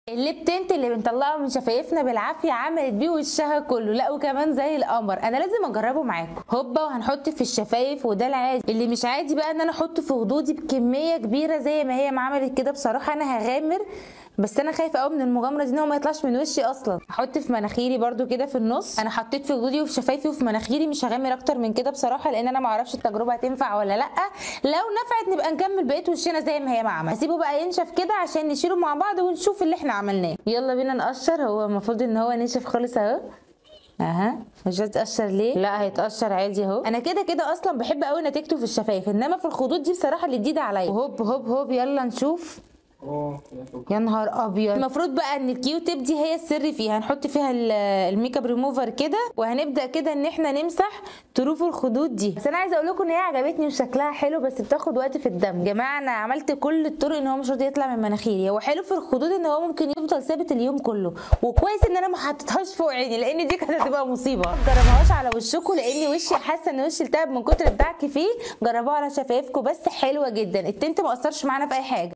الليب تنت اللي بنطلعه من شفايفنا بالعافيه عملت بيه وشها كله لا وكمان زي القمر انا لازم اجربه معاكم هوبا وهنحط في الشفايف وده العادي اللي مش عادي بقى ان انا احطه في خدودي بكميه كبيره زي ما هي ما عملت كده بصراحه انا هغامر بس انا خايفه قوي من المغامره دي ان هو ما يطلعش من وشي اصلا احط في مناخيري برده كده في النص انا حطيت في خدودي وفي شفايفي وفي مناخيري مش هغامر اكتر من كده بصراحه لان انا ما اعرفش التجربه هتنفع ولا لا لو نفعت نبقى نكمل بقيه وشنا زي ما هي ما عملت هسيبه بقى ينشف كده عشان نشيله مع بعض ونشوف اللي احنا عملناه يلا بينا نقشر هو المفروض ان هو نشف خالص اهو اها مش هتقشر ليه لا هيتقشر عادي اهو انا كده كده اصلا بحب قوي نتيجته في الشفايف انما في الخدود دي بصراحه اللي جديده عليا هوب هوب هوب يلا نشوف يا نهار ابيض المفروض بقى ان الكيو تيب دي هي السر فيها هنحط فيها الميك اب ريموفر كده وهنبدا كده ان احنا نمسح طروف الخدود دي بس انا عايزه اقول لكم ان هي عجبتني وشكلها حلو بس بتاخد وقت في الدم يا جماعه انا عملت كل الطرق ان هو مش راضي يطلع من مناخيري هو حلو في الخدود ان هو ممكن يفضل ثابت اليوم كله وكويس ان انا ما حطيتهاش فوق عيني لان دي كانت هتبقى مصيبه ما تجربوهاش على وشكم لان وشي حاسه ان وشي التهب من كتر الدعك فيه جربوها على شفايفكم بس حلوه جدا التنت ما اثرش معانا في اي حاجه